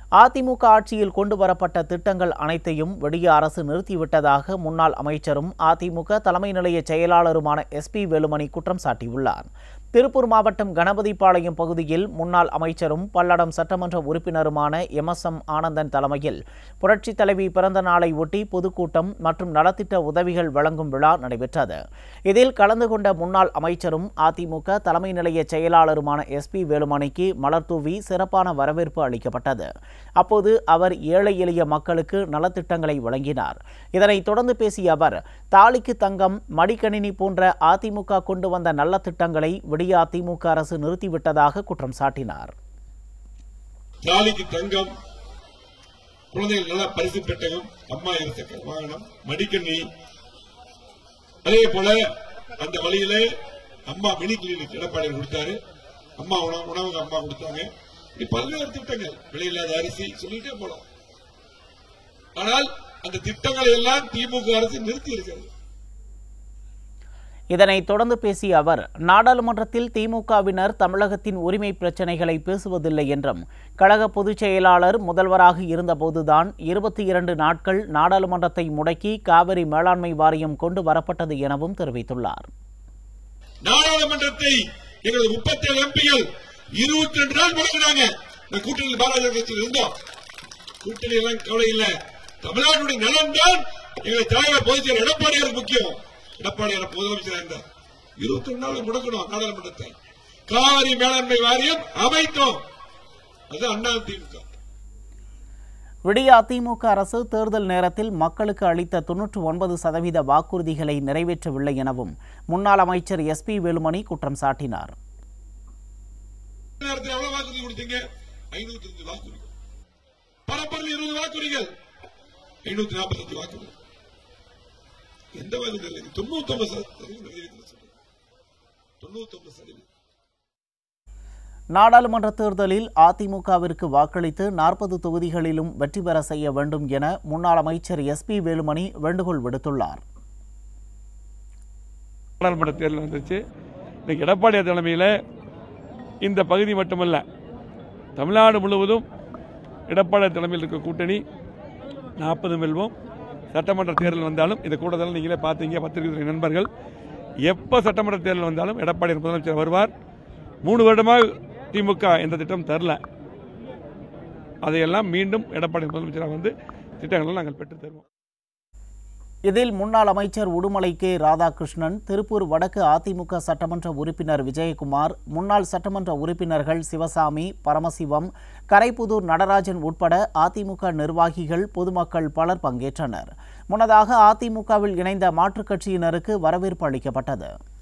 அதிமுக ஆட்சியில் கொண்டு வரப்பட்ட திட்டங்கள் அனைத்தையும் விடிய அரசு நிறுத்திவிட்டதாக முன்னாள் அமைச்சரும் அதிமுக தலைமை நிலைய செயலாளருமான எஸ்பி வேலுமணி குற்றம் சாட்டியுள்ளார் திருப்பூர் மாவட்டம் கணபதிபாளையம் பகுதியில் முன்னாள் அமைச்சரும் பல்லடம் சட்டமன்ற உறுப்பினருமான எம் எஸ் எம் ஆனந்தன் தலைமையில் புரட்சித் தலைவி பிறந்த நாளை ஒட்டி பொதுக்கூட்டம் மற்றும் நலத்திட்ட உதவிகள் வழங்கும் விழா நடைபெற்றது இதில் கலந்து கொண்ட முன்னாள் அமைச்சரும் அதிமுக தலைமை நிலைய செயலாளருமான எஸ்பி வேலுமணிக்கு மலர்தூவி சிறப்பான வரவேற்பு அளிக்கப்பட்டது அப்போது அவர் ஏழை எளிய மக்களுக்கு நலத்திட்டங்களை வழங்கினார் இதனைத் தொடர்ந்து பேசிய அவர் தாலிக்கு தங்கம் மடிக்கணினி போன்ற அதிமுக கொண்டு வந்த நல்ல திட்டங்களை விடிய அதிமுக அரசு நிறுத்திவிட்டதாக குற்றம் சாட்டினார் தாலிக்கு தங்கம் குழந்தைகள் நல்ல பரிசு பெட்டகம் அம்மா இருசக்கர வாகனம் மடிக்கண்ணி அதே போல அந்த வழியில அம்மா மினி கிளினிக் எடப்பாடி கொடுத்தாரு அம்மா உணவு உணவுக்கு அம்மா கொடுத்தாங்க இப்படி பல்வேறு திட்டங்கள் விலையில்லாத அரிசி சொல்லிட்டே போலாம் ஆனால் அந்த திட்டங்களை எல்லாம் திமுக அரசு நிறுத்தி இருக்கிறது இதனைத் தொடர்ந்து பேசிய அவர் நாடாளுமன்றத்தில் திமுகவினர் தமிழகத்தின் உரிமை பிரச்சினைகளை பேசுவதில்லை என்றும் கழக பொதுச் செயலாளர் முதல்வராக இருந்தபோதுதான் இருபத்தி இரண்டு நாட்கள் நாடாளுமன்றத்தை முடக்கி காவிரி மேலாண்மை வாரியம் கொண்டு வரப்பட்டது எனவும் தெரிவித்துள்ளார் நாடாளுமன்றத்தை எங்களது முப்பத்தி ஏழு எம்பிகள் இருபத்தி ரெண்டு நாள் முடங்கினாங்க நான் கூட்டணியில் பாரதிய கட்சியில் இருந்தோம் கூட்டணி எல்லாம் கவலை இல்ல தமிழ்நாட்டுடைய நலன் தான் எங்கள் தலைவர் பொதுச் செயலர் எடப்பாடியார் முக்கியம் எடப்பாடியார் முதலமைச்சராக இருந்தார் இருபத்தி ரெண்டு நாள் முடக்கணும் நாடாளுமன்றத்தை காவிரி மேலாண்மை வாரியம் அமைத்தோம் அது அண்ணா திமுக விடிய அதிமுக அரசு தேர்தல் நேரத்தில் மக்களுக்கு அளித்த தொன்னூற்று ஒன்பது சதவீத வாக்குறுதிகளை நிறைவேற்றவில்லை எனவும் முன்னாள் அமைச்சர் எஸ்பி வேலுமணி குற்றம் சாட்டினார் நேரத்தில் எவ்வளவு வாக்குறுதி கொடுத்தீங்க ஐநூத்தி அஞ்சு வாக்குறுதிகள் பரப்பரில் இருபது வாக்குறுதிகள் ஐநூத்தி நாற்பத்தஞ்சு வாக்குறுதிகள் எந்த வாக்குறுதி இல்லை தொண்ணூத்தி ஒன்பது சதவீதம் நிறைவேற்றல சொல்றேன் தொண்ணூத்தி ஒன்பது சதவீதம் நாடாளுமன்ற தேர்தலில் அதிமுகவிற்கு வாக்களித்து நாற்பது தொகுதிகளிலும் வெற்றி பெற செய்ய வேண்டும் என முன்னாள் அமைச்சர் எஸ்பி வேலுமணி வேண்டுகோள் விடுத்துள்ளார் நாடாளுமன்ற தேர்தல் வந்துருச்சு இன்னைக்கு எடப்பாடியார் தலைமையில் இந்த பகுதி மட்டுமல்ல தமிழ்நாடு முழுவதும் எடப்பாடியார் தலைமையில் இருக்க கூட்டணி நாற்பது வெல்வோம் சட்டமன்ற தேர்தல் வந்தாலும் இந்த கூட்டத்தில் நீங்களே பார்த்தீங்க பத்திரிகை துறை நண்பர்கள் எப்போ சட்டமன்ற தேர்தல் வந்தாலும் எடப்பாடியார் முதலமைச்சர் வருவார் மூணு வருடமாக திமுக எந்த திட்டம் தரல அதையெல்லாம் மீண்டும் எடப்பாடி முதலமைச்சராக வந்து திட்டங்களை நாங்கள் பெற்றுத் தருவோம் இதில் முன்னாள் அமைச்சர் உடுமலை கே ராதாகிருஷ்ணன் திருப்பூர் வடக்கு அதிமுக சட்டமன்ற உறுப்பினர் விஜயகுமார் முன்னாள் சட்டமன்ற உறுப்பினர்கள் சிவசாமி பரமசிவம் கரைப்புதூர் நடராஜன் உட்பட அதிமுக நிர்வாகிகள் பொதுமக்கள் பலர் பங்கேற்றனர் முன்னதாக அதிமுகவில் இணைந்த மாற்றுக் கட்சியினருக்கு வரவேற்பு அளிக்கப்பட்டது